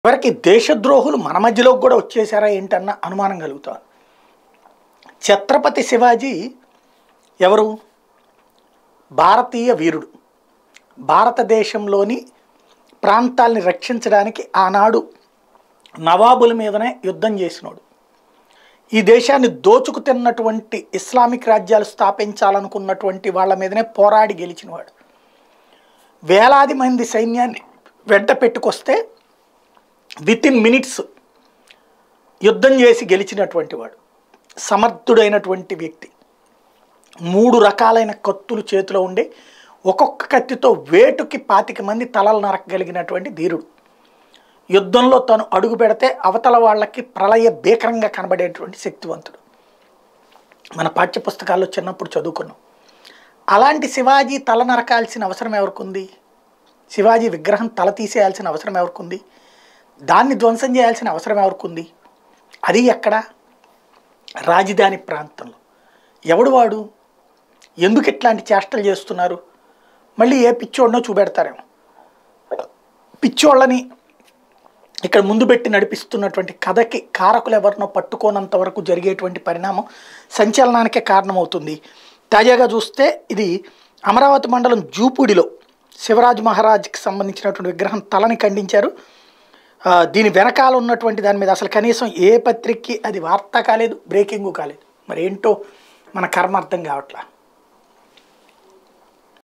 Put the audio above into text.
చివరికి దేశద్రోహులు మన మధ్యలోకి కూడా వచ్చేసారా ఏంటన్న అనుమానం కలుగుతాను ఛత్రపతి శివాజీ ఎవరు భారతీయ వీరుడు భారతదేశంలోని ప్రాంతాల్ని రక్షించడానికి ఆనాడు నవాబుల మీదనే యుద్ధం చేసినాడు ఈ దేశాన్ని దోచుకు తిన్నటువంటి ఇస్లామిక్ రాజ్యాలు స్థాపించాలనుకున్నటువంటి వాళ్ళ మీదనే పోరాడి గెలిచినవాడు వేలాది మంది సైన్యాన్ని వెంట పెట్టుకొస్తే విత్ ఇన్ మినిట్స్ యుద్ధం చేసి గెలిచినటువంటి వాడు సమర్థుడైనటువంటి వ్యక్తి మూడు రకాలైన కత్తులు చేతిలో ఉండి ఒక్కొక్క కత్తితో వేటుకి పాతిక మంది తలలు నరకగలిగినటువంటి ధీరుడు యుద్ధంలో తను అడుగు పెడితే అవతల వాళ్ళకి ప్రళయ భీకరంగా కనబడేటువంటి శక్తివంతుడు మన పాఠ్యపుస్తకాల్లో చిన్నప్పుడు చదువుకున్నాం అలాంటి శివాజీ తల నరకాల్సిన అవసరం ఎవరికుంది శివాజీ విగ్రహం తల తీసేయాల్సిన అవసరం ఎవరికుంది దాన్ని ధ్వంసం చేయాల్సిన అవసరం ఎవరికుంది అది ఎక్కడ రాజధాని ప్రాంతంలో ఎవడు వాడు ఎందుకు ఇట్లాంటి చేష్టలు చేస్తున్నారు మళ్ళీ ఏ పిచ్చోడినో చూపెడతారేమో పిచ్చోళ్ళని ఇక్కడ ముందు పెట్టి నడిపిస్తున్నటువంటి కథకి కారకులు ఎవరినో పట్టుకోనంత వరకు జరిగేటువంటి పరిణామం సంచలనానికే కారణమవుతుంది తాజాగా చూస్తే ఇది అమరావతి మండలం జూపూడిలో శివరాజ్ మహారాజ్కి సంబంధించినటువంటి విగ్రహం తలని ఖండించారు ఆ, దీని వెనకాల ఉన్నటువంటి దాని మీద అసలు కనీసం ఏ పత్రికకి అది వార్త కాలేదు బ్రేకింగు కాలేదు మరి ఏంటో మన కర్మ అర్థం కావట్లా